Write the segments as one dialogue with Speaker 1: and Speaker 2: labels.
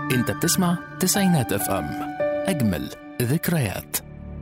Speaker 1: انت بتسمع تسعينات اف ام اجمل ذكريات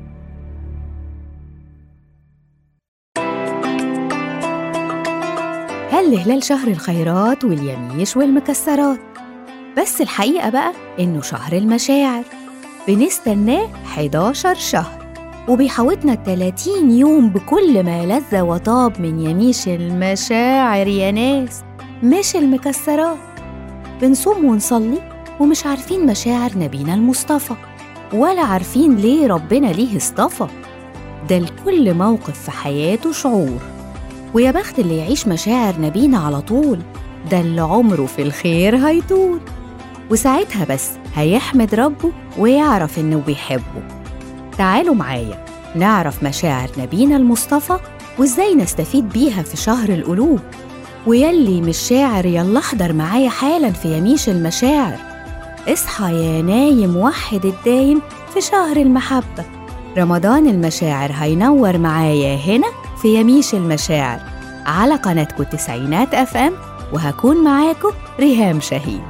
Speaker 2: هل هلال شهر الخيرات واليميش والمكسرات بس الحقيقة بقى إنه شهر المشاعر بنستناه 11 شهر وبيحوطنا 30 يوم بكل ما لذ وطاب من يميش المشاعر يا ناس مش المكسرات بنصوم ونصلي ومش عارفين مشاعر نبينا المصطفى ولا عارفين ليه ربنا ليه اصطفى ده لكل موقف في حياته شعور ويا بخت اللي يعيش مشاعر نبينا على طول ده اللي عمره في الخير هيطول وساعتها بس هيحمد ربه ويعرف إنه بيحبه تعالوا معايا نعرف مشاعر نبينا المصطفى وإزاي نستفيد بيها في شهر القلوب ويلي مش شاعر يلا احضر معايا حالا في يميش المشاعر اصحى يا نايم وحد الدايم في شهر المحبة رمضان المشاعر هينور معايا هنا في يميش المشاعر على قناتكم تسعينات اف ام وهكون معاكم ريهام شاهين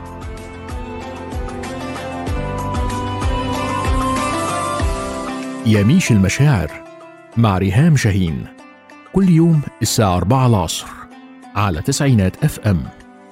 Speaker 1: يميش المشاعر مع ريهام شاهين كل يوم الساعة 4 العصر على تسعينات اف ام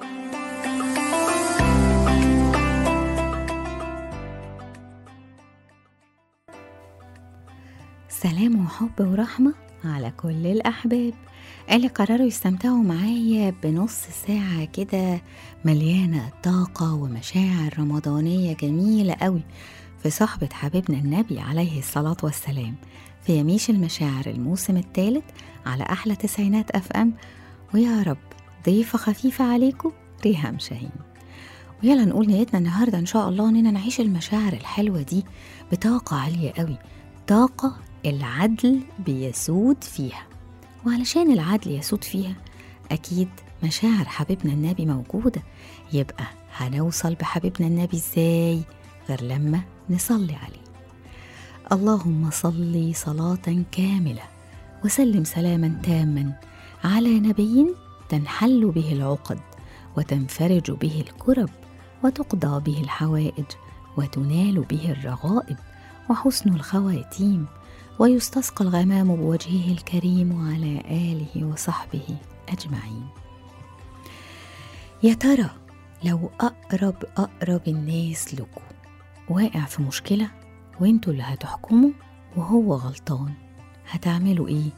Speaker 2: سلام وحب ورحمة على كل الأحباب اللي قرروا يستمتعوا معايا بنص ساعة كده مليانة طاقة ومشاعر رمضانية جميلة قوي في صحبة حبيبنا النبي عليه الصلاة والسلام في يميش المشاعر الموسم الثالث على أحلى تسعينات أف أم ويا رب ضيفة خفيفة عليكم ريهام شاهين ويلا نقول نيتنا النهاردة إن شاء الله إننا نعيش المشاعر الحلوة دي بطاقة عالية قوي طاقة العدل بيسود فيها وعلشان العدل يسود فيها أكيد مشاعر حبيبنا النبي موجودة يبقى هنوصل بحبيبنا النبي إزاي غير لما نصلي عليه اللهم صل صلاة كاملة وسلم سلاما تاما على نبي تنحل به العقد وتنفرج به الكرب وتقضى به الحوائج وتنال به الرغائب وحسن الخواتيم ويستسقى الغمام بوجهه الكريم وعلى آله وصحبه أجمعين يا ترى لو أقرب أقرب الناس لكم واقع في مشكلة وانتوا اللي هتحكموا وهو غلطان هتعملوا ايه؟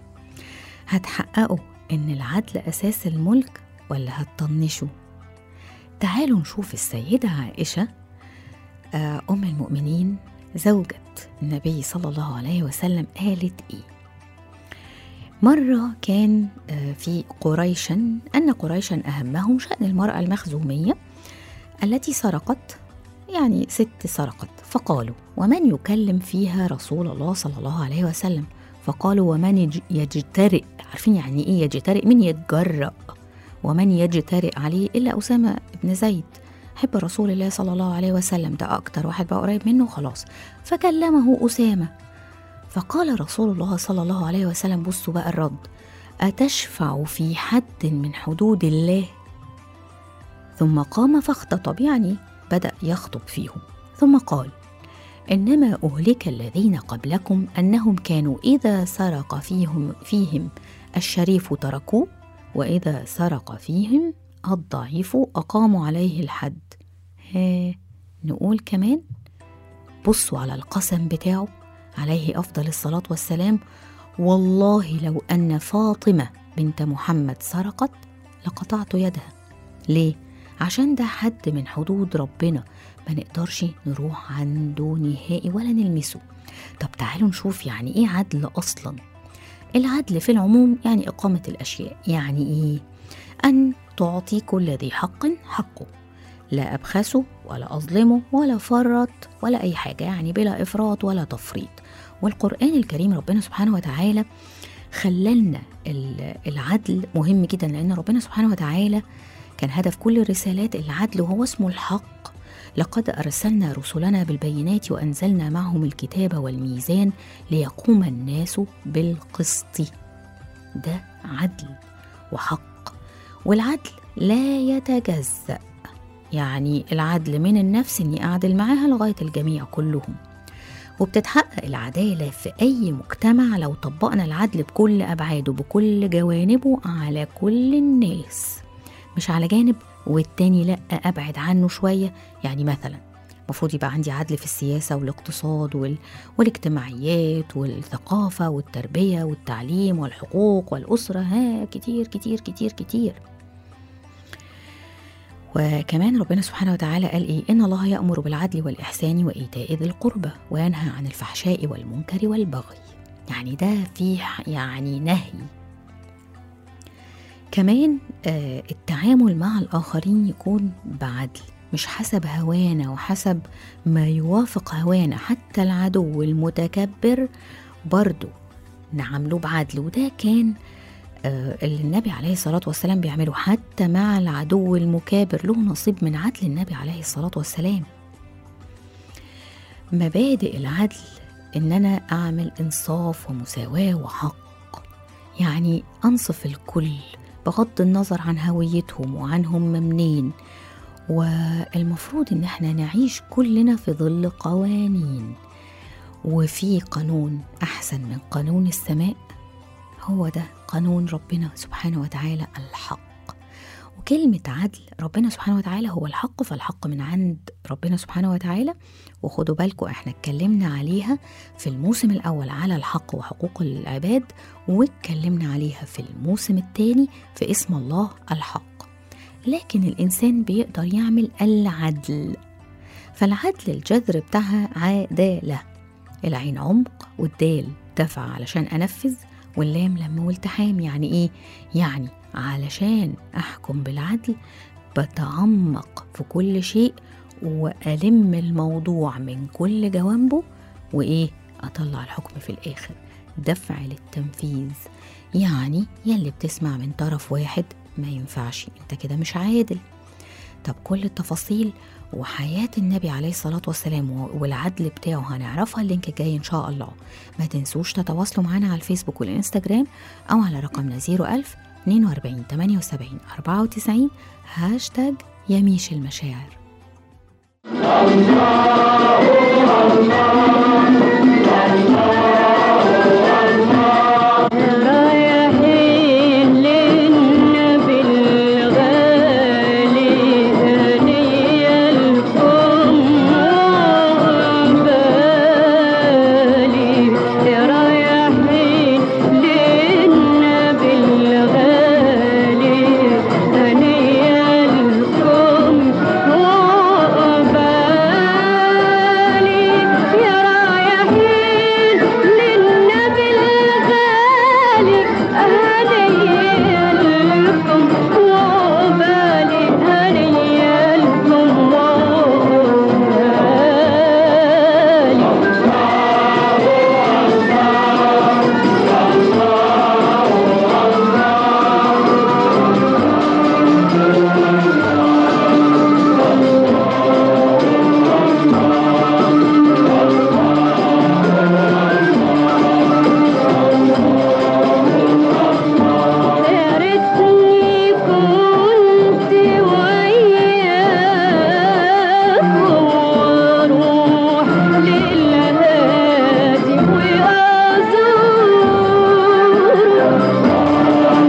Speaker 2: هتحققوا ان العدل أساس الملك ولا هتطنشوا؟ تعالوا نشوف السيدة عائشة آه، أم المؤمنين زوجة النبي صلى الله عليه وسلم قالت إيه؟ مرة كان آه، في قريشا أن قريشا أهمهم شأن المرأة المخزومية التي سرقت يعني ست سرقت فقالوا ومن يكلم فيها رسول الله صلى الله عليه وسلم فقالوا ومن يج- يجترئ عارفين يعني ايه يجترئ من يتجرأ ومن يجترئ عليه الا اسامه بن زيد حب رسول الله صلى الله عليه وسلم ده اكتر واحد بقى قريب منه خلاص فكلمه اسامه فقال رسول الله صلى الله عليه وسلم بصوا بقى الرد اتشفع في حد من حدود الله ثم قام فاختطب يعني بدأ يخطب فيهم ثم قال إنما أهلك الذين قبلكم أنهم كانوا إذا سرق فيهم فيهم الشريف تركوه وإذا سرق فيهم الضعيف أقاموا عليه الحد ها نقول كمان بصوا على القسم بتاعه عليه أفضل الصلاة والسلام والله لو أن فاطمة بنت محمد سرقت لقطعت يدها ليه؟ عشان ده حد من حدود ربنا ما نقدرش نروح عنده نهائي ولا نلمسه طب تعالوا نشوف يعني ايه عدل اصلا العدل في العموم يعني اقامه الاشياء يعني ايه ان تعطي كل ذي حق حقه لا ابخسه ولا اظلمه ولا فرط ولا اي حاجه يعني بلا افراط ولا تفريط والقران الكريم ربنا سبحانه وتعالى خللنا ال- العدل مهم جدا لان ربنا سبحانه وتعالى كان هدف كل الرسالات العدل وهو اسمه الحق لقد ارسلنا رسلنا بالبينات وانزلنا معهم الكتاب والميزان ليقوم الناس بالقسط ده عدل وحق والعدل لا يتجزأ يعني العدل من النفس إني أعدل معاها لغاية الجميع كلهم وبتتحقق العدالة في أي مجتمع لو طبقنا العدل بكل أبعاده بكل جوانبه على كل الناس مش على جانب والتاني لأ أبعد عنه شوية يعني مثلا المفروض يبقى عندي عدل في السياسة والاقتصاد وال... والاجتماعيات والثقافة والتربية والتعليم والحقوق والأسرة ها كتير كتير كتير كتير وكمان ربنا سبحانه وتعالى قال إيه إن الله يأمر بالعدل والإحسان وإيتاء ذي القربى وينهى عن الفحشاء والمنكر والبغي يعني ده فيه يعني نهي كمان آه التعامل مع الآخرين يكون بعدل مش حسب هوانا وحسب ما يوافق هوانا حتى العدو المتكبر برضه نعامله بعدل وده كان آه، اللي النبي عليه الصلاة والسلام بيعمله حتى مع العدو المكابر له نصيب من عدل النبي عليه الصلاة والسلام مبادئ العدل إن أنا أعمل إنصاف ومساواة وحق يعني أنصف الكل بغض النظر عن هويتهم وعنهم منين والمفروض إن احنا نعيش كلنا في ظل قوانين وفي قانون أحسن من قانون السماء هو ده قانون ربنا سبحانه وتعالى الحق وكلمة عدل ربنا سبحانه وتعالى هو الحق فالحق من عند ربنا سبحانه وتعالى وخدوا بالكم احنا اتكلمنا عليها في الموسم الأول على الحق وحقوق العباد واتكلمنا عليها في الموسم الثاني في اسم الله الحق لكن الإنسان بيقدر يعمل العدل فالعدل الجذر بتاعها عدالة العين عمق والدال دفع علشان أنفذ واللام لم والتحام يعني إيه؟ يعني علشان أحكم بالعدل بتعمق في كل شيء وألم الموضوع من كل جوانبه وإيه؟ أطلع الحكم في الآخر دفع للتنفيذ يعني يلي بتسمع من طرف واحد ما ينفعش انت كده مش عادل طب كل التفاصيل وحياة النبي عليه الصلاة والسلام والعدل بتاعه هنعرفها اللينك الجاي إن شاء الله ما تنسوش تتواصلوا معنا على الفيسبوك والإنستجرام أو على رقمنا 01000 42 78 94 هاشتاج يميش المشاعر
Speaker 3: رايحين للنبي الغالي هنيا لكم بالي رايحين للنبي الغالي هنيا لكم بالي يا رايحين للنبي الغالي هنيا لكم وبالي هنيا لكم وبالي يا ريتني كنت وياكم واروح للهادي وازور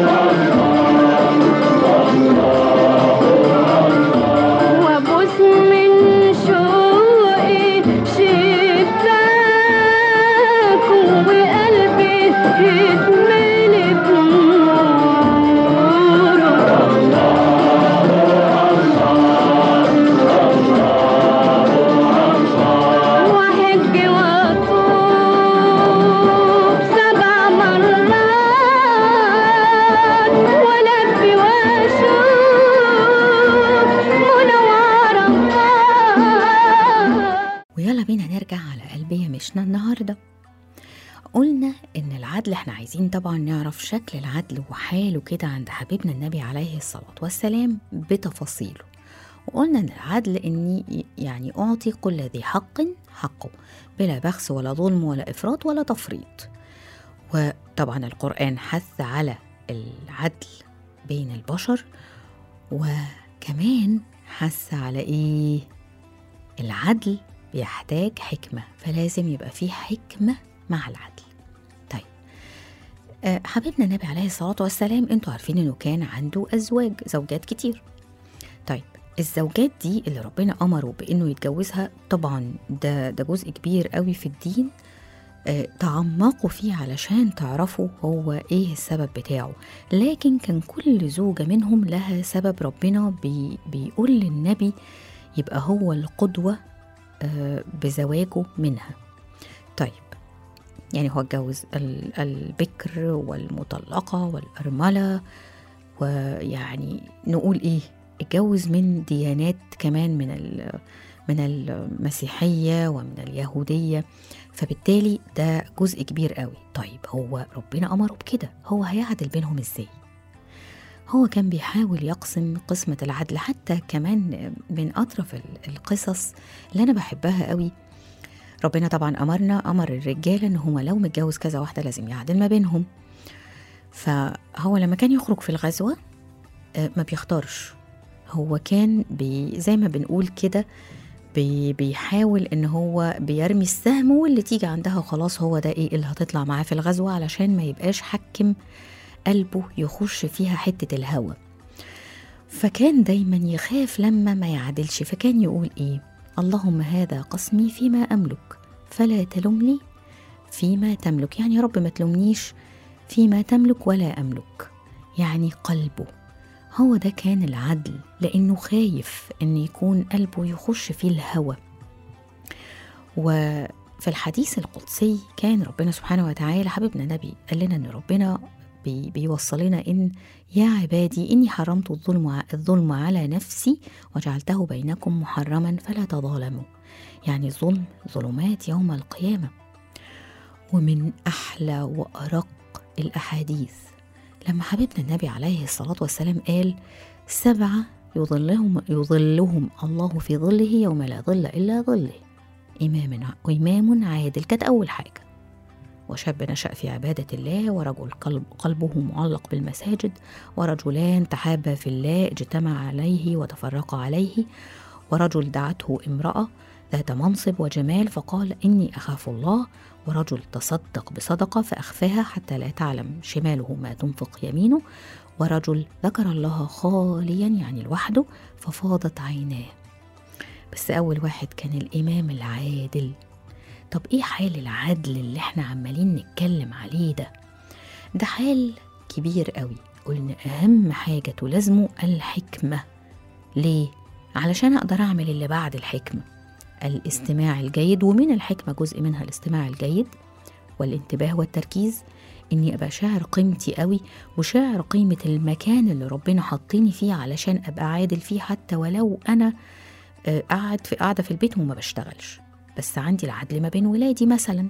Speaker 3: وابوس من شوقي شفاك وقلبي يتملي بنور واحج واطوف سبع مرات والف واشوف منورة
Speaker 2: ويلا بينا نرجع على قلبي يمشنا النهارده قلنا ان العدل احنا عايزين طبعا نعرف شكل العدل وحاله كده عند حبيبنا النبي عليه الصلاة والسلام بتفاصيله وقلنا ان العدل اني يعني اعطي كل ذي حق حقه بلا بخس ولا ظلم ولا افراط ولا تفريط وطبعا القرآن حث على العدل بين البشر وكمان حس على ايه العدل بيحتاج حكمة فلازم يبقى فيه حكمة مع العدل طيب آه، حبيبنا النبي عليه الصلاة والسلام انتوا عارفين انه كان عنده أزواج زوجات كتير طيب الزوجات دي اللي ربنا أمره بإنه يتجوزها طبعا ده ده جزء كبير قوي في الدين آه، تعمقوا فيه علشان تعرفوا هو ايه السبب بتاعه لكن كان كل زوجة منهم لها سبب ربنا بي بيقول للنبي يبقى هو القدوة آه، بزواجه منها طيب يعني هو اتجوز ال- البكر والمطلقة والأرملة ويعني نقول ايه اتجوز من ديانات كمان من ال- من المسيحية ومن اليهودية فبالتالي ده جزء كبير قوي طيب هو ربنا أمره بكده هو هيعدل بينهم ازاي هو كان بيحاول يقسم قسمة العدل حتى كمان من أطرف ال- القصص اللي أنا بحبها قوي ربنا طبعا أمرنا أمر الرجال إن هو لو متجوز كذا واحدة لازم يعدل ما بينهم فهو لما كان يخرج في الغزوة آه، ما بيختارش هو كان بي زي ما بنقول كده بي بيحاول ان هو بيرمي السهم واللي تيجي عندها خلاص هو ده ايه اللي هتطلع معاه في الغزوة علشان ما يبقاش حكم قلبه يخش فيها حتة الهوى فكان دايما يخاف لما ما يعدلش فكان يقول ايه اللهم هذا قسمي فيما املك فلا تلمني فيما تملك يعني يا رب ما تلومنيش فيما تملك ولا املك يعني قلبه هو ده كان العدل لانه خايف ان يكون قلبه يخش فيه الهوى وفي الحديث القدسي كان ربنا سبحانه وتعالى حبيبنا نبي قال لنا ان ربنا بي بيوصل لنا ان يا عبادي اني حرمت الظلم ع- الظلم على نفسي وجعلته بينكم محرما فلا تظالموا يعني الظلم ظلمات يوم القيامه ومن احلى وارق الاحاديث لما حبيبنا النبي عليه الصلاه والسلام قال سبعه يظلهم يظلهم الله في ظله يوم لا ظل الا ظله إمام إمام عادل كانت أول حاجة وشاب نشأ في عبادة الله ورجل قلب قلبه معلق بالمساجد ورجلان تحابا في الله اجتمع عليه وتفرقا عليه ورجل دعته امرأة ذات منصب وجمال فقال إني أخاف الله ورجل تصدق بصدقة فأخفاها حتى لا تعلم شماله ما تنفق يمينه ورجل ذكر الله خاليا يعني لوحده ففاضت عيناه بس أول واحد كان الإمام العادل طب إيه حال العدل اللي إحنا عمالين نتكلم عليه ده؟ ده حال كبير قوي قلنا أهم حاجة تلازمه الحكمة ليه؟ علشان أقدر أعمل اللي بعد الحكمة الاستماع الجيد ومن الحكمة جزء منها الاستماع الجيد والانتباه والتركيز إني أبقى شاعر قيمتي قوي وشاعر قيمة المكان اللي ربنا حطيني فيه علشان أبقى عادل فيه حتى ولو أنا آه، قاعد في قاعده في البيت وما بشتغلش بس عندي العدل ما بين ولادي مثلا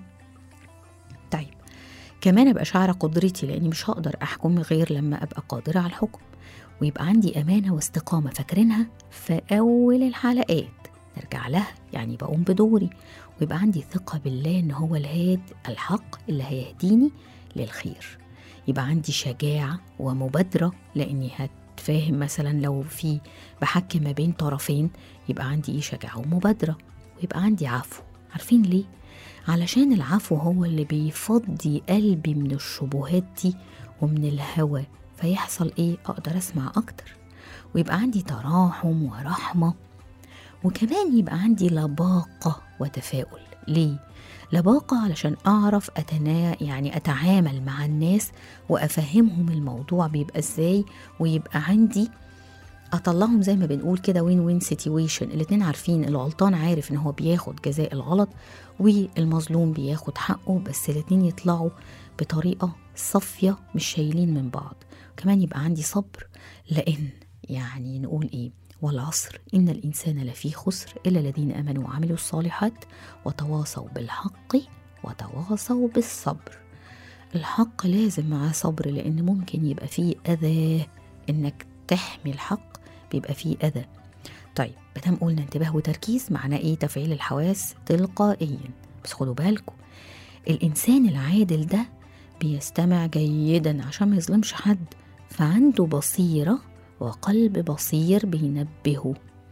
Speaker 2: طيب كمان ابقى شاعره قدرتي لاني مش هقدر احكم غير لما ابقى قادره على الحكم ويبقى عندي امانه واستقامه فاكرينها في اول الحلقات نرجع لها يعني بقوم بدوري ويبقى عندي ثقه بالله ان هو الهاد الحق اللي هيهديني للخير يبقى عندي شجاعه ومبادره لاني هتفاهم مثلا لو في بحكم ما بين طرفين يبقى عندي ايه شجاعة ومبادرة ويبقى عندي عفو عارفين ليه؟ علشان العفو هو اللي بيفضي قلبي من الشبهات دي ومن الهوى فيحصل ايه اقدر اسمع اكتر ويبقى عندي تراحم ورحمة وكمان يبقى عندي لباقة وتفاؤل ليه؟ لباقة علشان أعرف أتنا يعني أتعامل مع الناس وأفهمهم الموضوع بيبقى إزاي ويبقى عندي اطلعهم زي ما بنقول كده وين وين سيتويشن الاتنين عارفين الغلطان عارف ان هو بياخد جزاء الغلط والمظلوم بياخد حقه بس الاتنين يطلعوا بطريقة صافية مش شايلين من بعض كمان يبقى عندي صبر لان يعني نقول ايه والعصر ان الانسان لفي خسر الا الذين امنوا وعملوا الصالحات وتواصوا بالحق وتواصوا بالصبر الحق لازم معاه صبر لان ممكن يبقى فيه اذى انك تحمي الحق بيبقى فيه اذى طيب مادام قلنا انتباه وتركيز معناه ايه تفعيل الحواس تلقائيا بس خدوا بالكم الانسان العادل ده بيستمع جيدا عشان ما يظلمش حد فعنده بصيره وقلب بصير بينبهه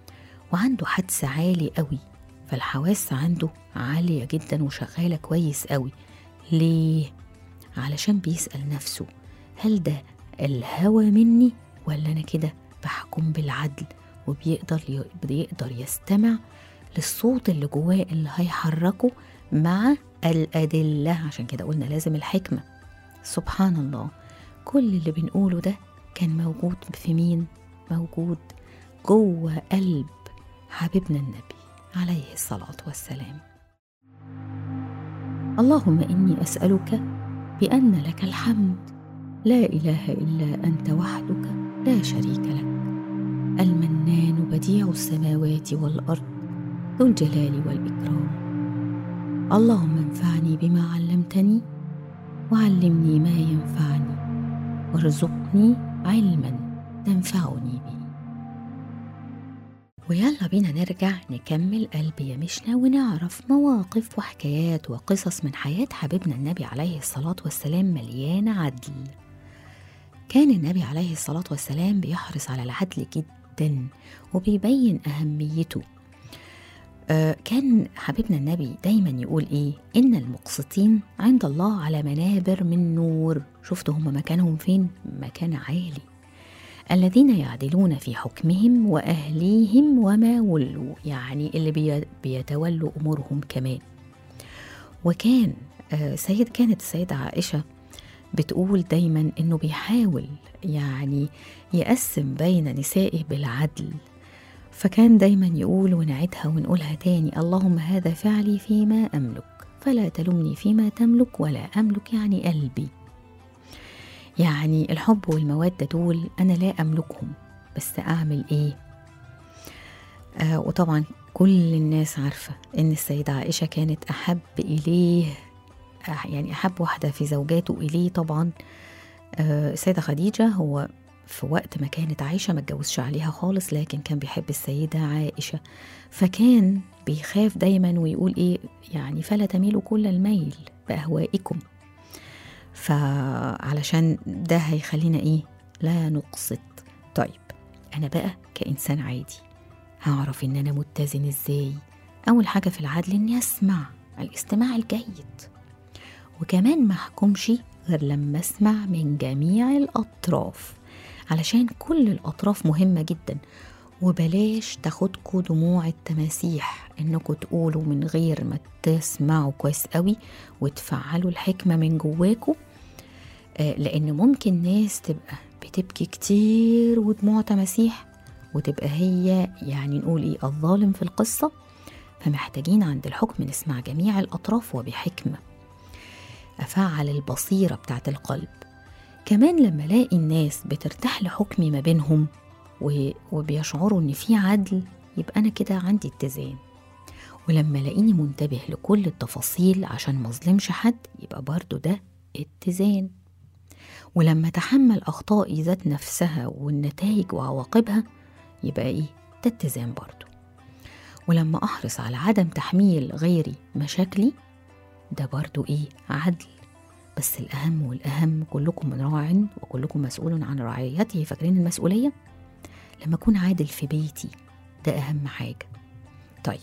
Speaker 2: وعنده حدس عالي قوي فالحواس عنده عالية جدا وشغالة كويس قوي ليه؟ علشان بيسأل نفسه هل ده الهوى مني ولا أنا كده بحكم بالعدل وبيقدر بيقدر يستمع للصوت اللي جواه اللي هيحركه مع الأدلة عشان كده قلنا لازم الحكمة سبحان الله كل اللي بنقوله ده كان موجود في مين؟ موجود جوه قلب حبيبنا النبي عليه الصلاة والسلام اللهم إني أسألك بأن لك الحمد لا إله إلا أنت وحدك لا شريك لك المنان بديع السماوات والأرض ذو الجلال والإكرام اللهم انفعني بما علمتني وعلمني ما ينفعني وارزقني علما تنفعني به ويلا بينا نرجع نكمل قلب يمشنا ونعرف مواقف وحكايات وقصص من حياة حبيبنا النبي عليه الصلاة والسلام مليانة عدل كان النبي عليه الصلاة والسلام بيحرص على العدل جدا وبيبين أهميته آه، كان حبيبنا النبي دايما يقول ايه ان المقسطين عند الله على منابر من نور شفتوا هم مكانهم فين مكان عالي الذين يعدلون في حكمهم واهليهم وما ولوا يعني اللي بي- بيتولوا امورهم كمان وكان آه، سيد كانت السيدة عائشة بتقول دايما انه بيحاول يعني يقسم بين نسائه بالعدل فكان دايما يقول ونعدها ونقولها تاني اللهم هذا فعلي فيما أملك فلا تلمني فيما تملك ولا أملك يعني قلبي يعني الحب والمودة دول أنا لا أملكهم بس أعمل إيه آه وطبعا كل الناس عارفة إن السيدة عائشة كانت أحب إليه آه، يعني أحب واحدة في زوجاته إليه طبعا آه، السيدة خديجة هو في وقت ما كانت عايشة ما اتجوزش عليها خالص لكن كان بيحب السيدة عائشة فكان بيخاف دايما ويقول ايه يعني فلا تميلوا كل الميل بأهوائكم فعلشان ده هيخلينا ايه لا نقسط طيب انا بقى كإنسان عادي هعرف ان انا متزن ازاي اول حاجة في العدل اني اسمع الاستماع الجيد وكمان ما احكمش غير لما اسمع من جميع الاطراف علشان كل الاطراف مهمه جدا وبلاش تاخدكوا دموع التماسيح انكوا تقولوا من غير ما تسمعوا كويس قوي وتفعلوا الحكمه من جواكوا آه، لان ممكن ناس تبقى بتبكي كتير ودموع تماسيح وتبقى هي يعني نقول ايه الظالم في القصه فمحتاجين عند الحكم نسمع جميع الاطراف وبحكمه افعل البصيره بتاعت القلب كمان لما الاقي الناس بترتاح لحكمي ما بينهم و- وبيشعروا ان في عدل يبقى انا كده عندي اتزان ولما الاقيني منتبه لكل التفاصيل عشان ما اظلمش حد يبقى برضو ده اتزان ولما اتحمل اخطائي ذات نفسها والنتائج وعواقبها يبقى ايه ده اتزان برضو ولما احرص على عدم تحميل غيري مشاكلي ده برضو ايه عدل بس الأهم والأهم كلكم من راع وكلكم مسؤول عن رعيته فاكرين المسؤولية؟ لما أكون عادل في بيتي ده أهم حاجة طيب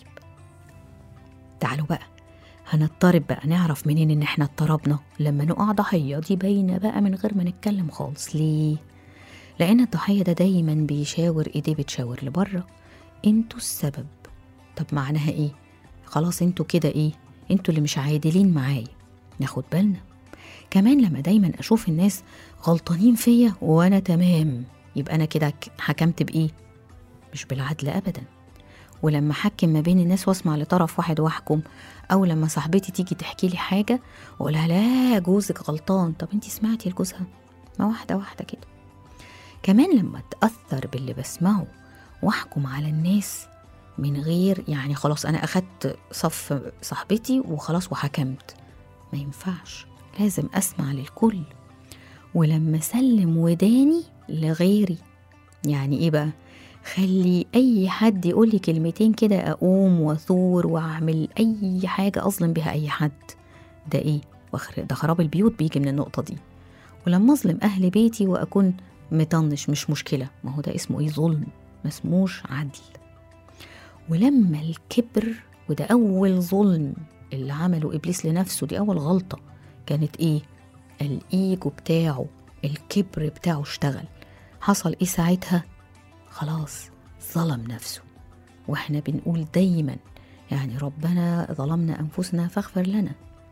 Speaker 2: تعالوا بقى هنضطرب بقى نعرف منين ان احنا اضطربنا لما نقع ضحية دي باينة بقى من غير ما نتكلم خالص ليه؟ لأن الضحية ده دايما بيشاور ايديه بتشاور لبره انتوا السبب طب معناها ايه؟ خلاص انتوا كده ايه؟ انتوا اللي مش عادلين معايا ناخد بالنا كمان لما دايما اشوف الناس غلطانين فيا وانا تمام يبقى انا كده ك- حكمت بايه مش بالعدل ابدا ولما احكم ما بين الناس واسمع لطرف واحد واحكم او لما صاحبتي تيجي تحكي لي حاجه واقولها لا جوزك غلطان طب انتي سمعتي لجوزها ما واحده واحده كده كمان لما اتاثر باللي بسمعه واحكم على الناس من غير يعني خلاص انا اخدت صف صاحبتي وخلاص وحكمت ما ينفعش لازم اسمع للكل ولما اسلم وداني لغيري يعني ايه بقى خلي اي حد يقول لي كلمتين كده اقوم واثور واعمل اي حاجه اظلم بها اي حد ده ايه وخر- ده خراب البيوت بيجي من النقطه دي ولما اظلم اهل بيتي واكون مطنش مش مشكله ما هو ده اسمه ايه ظلم ما اسموش عدل ولما الكبر وده أول ظلم اللي عمله إبليس لنفسه دي أول غلطة كانت إيه؟ الإيجو بتاعه الكبر بتاعه اشتغل حصل إيه ساعتها؟ خلاص ظلم نفسه واحنا بنقول دايما يعني ربنا ظلمنا أنفسنا فاغفر لنا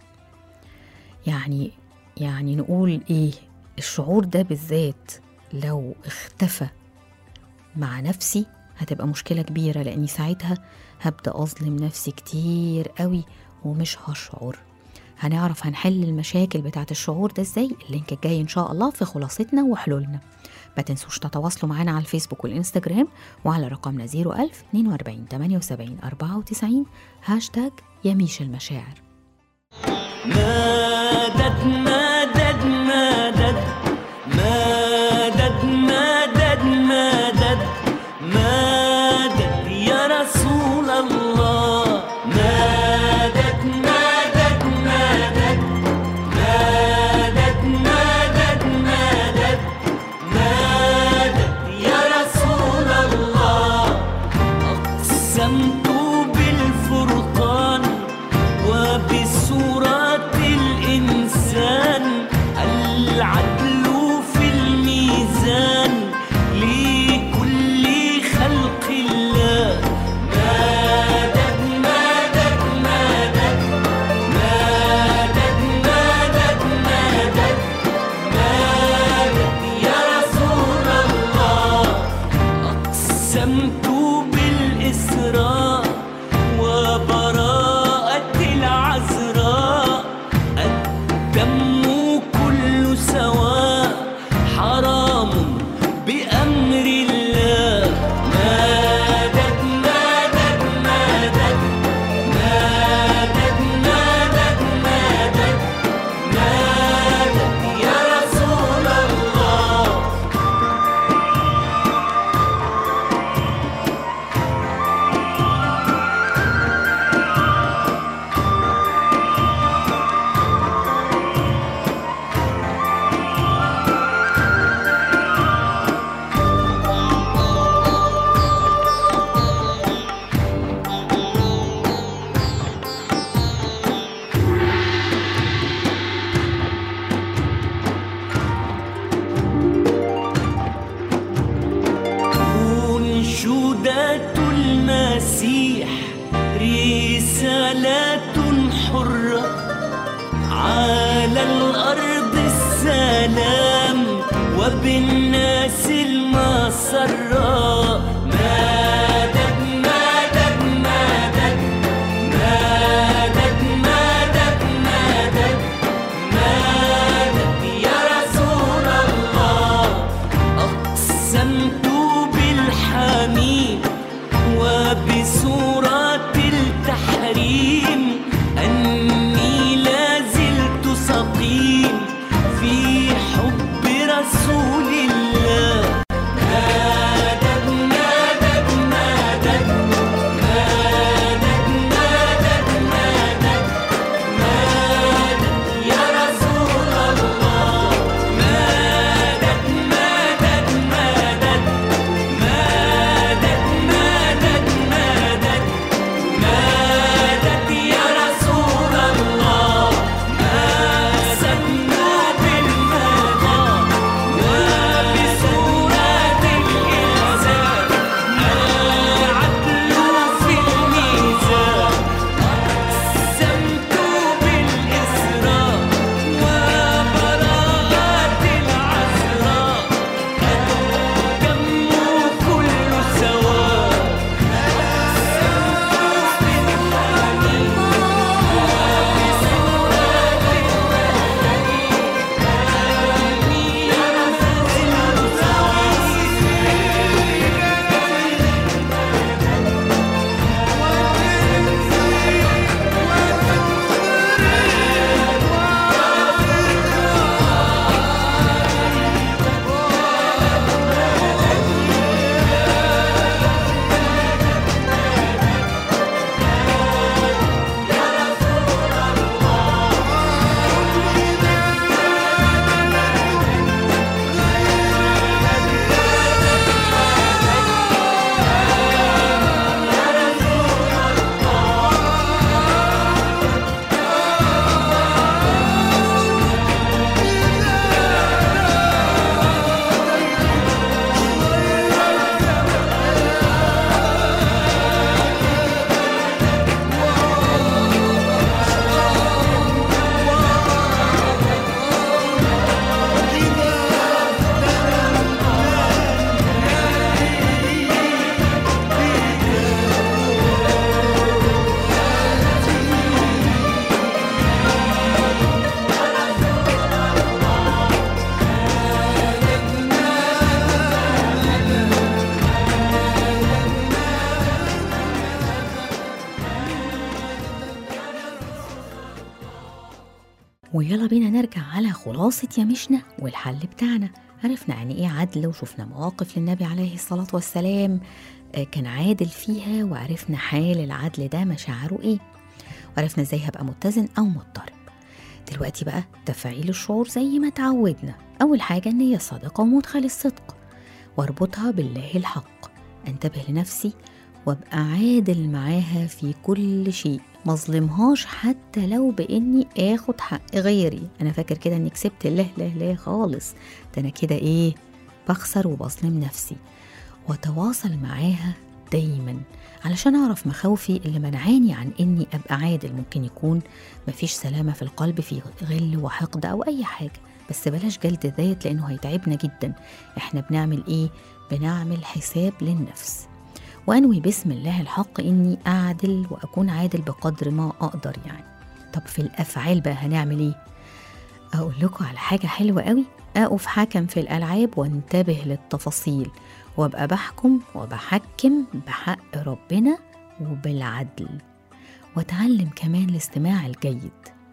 Speaker 2: يعني يعني نقول إيه الشعور ده بالذات لو اختفى مع نفسي هتبقى مشكلة كبيرة لأني ساعتها هبدأ أظلم نفسي كتير قوي ومش هشعر هنعرف هنحل المشاكل بتاعت الشعور ده ازاي اللينك الجاي ان شاء الله في خلاصتنا وحلولنا ما تنسوش تتواصلوا معنا على الفيسبوك والانستجرام وعلى رقمنا 01000 42 78 94 هاشتاج يميش المشاعر
Speaker 4: مدد مدد مدد مدد مدد مدد مدد يا رسول الله مدد مدد مدد مدد مدد مدد مدد يا رسول الله أقسمت بالفرقان وبسورة الإنسان العدل في الميزان لكل خلق الله مدد مدد مدد مدد مدد مدد مدد يا رسول الله أقسمت بالإسراء وبراءة العذراء الدم كل سواء حرام بأمر الله مدد مدد مدد مدد مدد مدد مدد يا رسول الله أنشودة المسيح رسالة حرة على الأرض السلام وبالناس المسرة مدد مدد مدد مدد مدد مدد مدد يا رسول الله أقسمت بالحميم وبسورة التحريم أني لا زلت سقيم في حب رسول الله
Speaker 2: ويلا بينا نرجع على خلاصة يمشنا والحل بتاعنا عرفنا يعني ايه عدل وشفنا مواقف للنبي عليه الصلاة والسلام آه، كان عادل فيها وعرفنا حال العدل ده مشاعره ايه وعرفنا ازاي هبقى متزن او مضطرب دلوقتي بقى تفعيل الشعور زي ما تعودنا اول حاجة النية الصادقة ومدخل الصدق واربطها بالله الحق انتبه لنفسي وابقى عادل معاها في كل شيء مظلمهاش حتى لو باني اخد حق غيري انا فاكر كده اني كسبت لا لا لا خالص ده انا كده ايه بخسر وبظلم نفسي وتواصل معاها دايما علشان اعرف مخاوفي اللي منعاني عن اني ابقى عادل ممكن يكون مفيش سلامه في القلب في غل وحقد او اي حاجه بس بلاش جلد الذات لانه هيتعبنا جدا احنا بنعمل ايه بنعمل حساب للنفس وانوي بسم الله الحق اني اعدل واكون عادل بقدر ما اقدر يعني طب في الافعال بقى هنعمل ايه اقول لكم على حاجه حلوه قوي اقف حكم في الالعاب وانتبه للتفاصيل وابقى بحكم وبحكم بحق ربنا وبالعدل واتعلم كمان الاستماع الجيد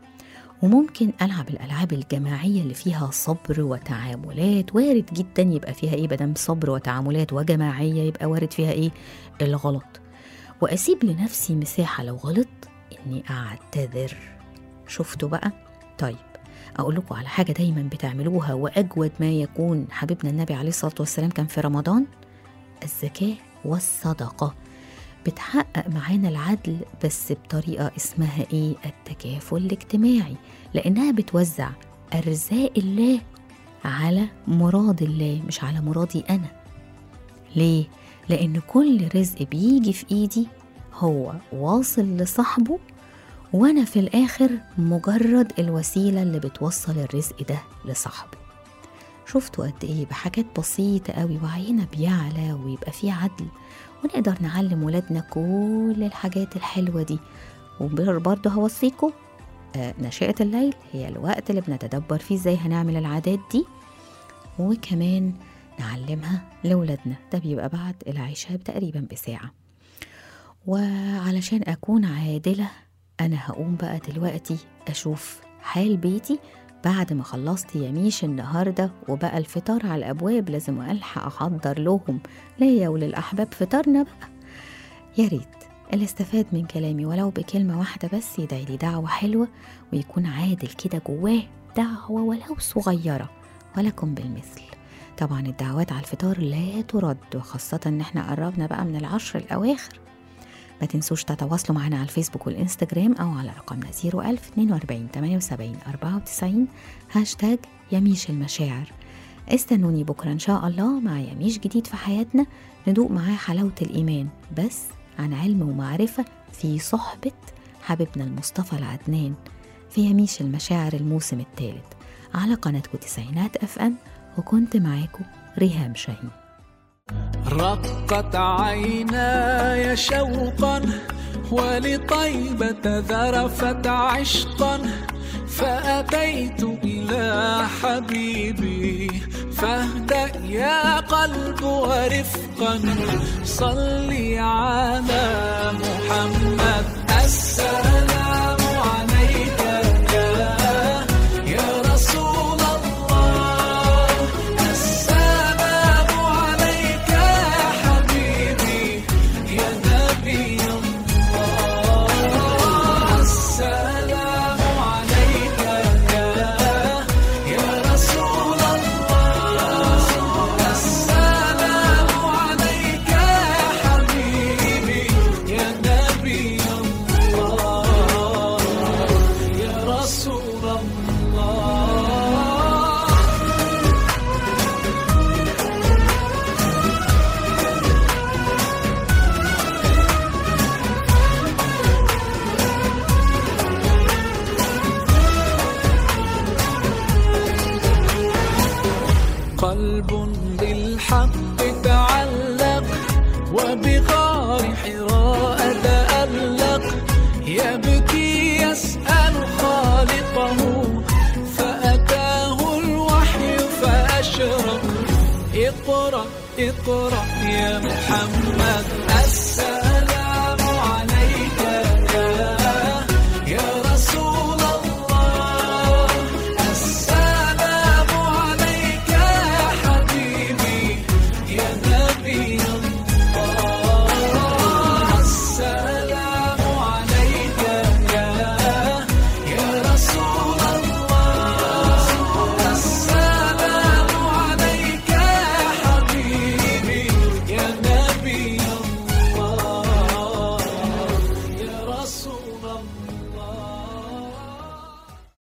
Speaker 2: وممكن العب الالعاب الجماعيه اللي فيها صبر وتعاملات وارد جدا يبقى فيها ايه بدم صبر وتعاملات وجماعيه يبقى وارد فيها ايه الغلط واسيب لنفسي مساحه لو غلطت اني اعتذر شفتوا بقى طيب اقول لكم على حاجه دايما بتعملوها واجود ما يكون حبيبنا النبي عليه الصلاه والسلام كان في رمضان الزكاه والصدقه بتحقق معانا العدل بس بطريقه اسمها ايه التكافل الاجتماعي لانها بتوزع ارزاق الله على مراد الله مش على مرادي انا ليه لان كل رزق بيجي في ايدي هو واصل لصاحبه وانا في الاخر مجرد الوسيله اللي بتوصل الرزق ده لصاحبه شفتوا قد ايه بحاجات بسيطه قوي وعينا بيعلى ويبقى فيه عدل ونقدر نعلم ولادنا كل الحاجات الحلوه دي وبرضه هوصيكم آه، نشأة الليل هي الوقت اللي بنتدبر فيه ازاي هنعمل العادات دي وكمان نعلمها لولادنا ده بيبقى بعد العشاء تقريبا بساعة وعلشان أكون عادلة أنا هقوم بقى دلوقتي أشوف حال بيتي بعد ما خلصت يميش النهاردة وبقى الفطار على الأبواب لازم ألحق أحضر لهم ليا وللأحباب فطارنا بقى يا ريت اللي استفاد من كلامي ولو بكلمة واحدة بس يدعي لي دعوة حلوة ويكون عادل كده جواه دعوة ولو صغيرة ولكم بالمثل طبعا الدعوات على الفطار لا ترد وخاصة ان احنا قربنا بقى من العشر الأواخر ما تنسوش تتواصلوا معنا على الفيسبوك والإنستجرام أو على رقمنا 01000 42 78 94 هاشتاج يميش المشاعر استنوني بكرة إن شاء الله مع يميش جديد في حياتنا ندوق معاه حلاوة الإيمان بس عن علم ومعرفة في صحبة حبيبنا المصطفى العدنان في يميش المشاعر الموسم الثالث على قناتكم تسعينات اف ام وكنت معاكم ريهام شاهين
Speaker 5: رقت عيناي شوقا ولطيبة ذرفت عشقا فأتيت إلى حبيبي فاهدأ يا قلب ورفقا صلي على محمد السلام عليك يا يا رسول الله السلام عليك يا حبيبي يا نبي الله السلام عليك يا يا رسول الله السلام عليك يا حبيبي يا نبي الله يا رسول الله قلب بالحق تعلق وبغار حراء تألق يبكي يسأل خالقه فأتاه الوحي فأشرق اقرأ اقرأ يا محمد السلام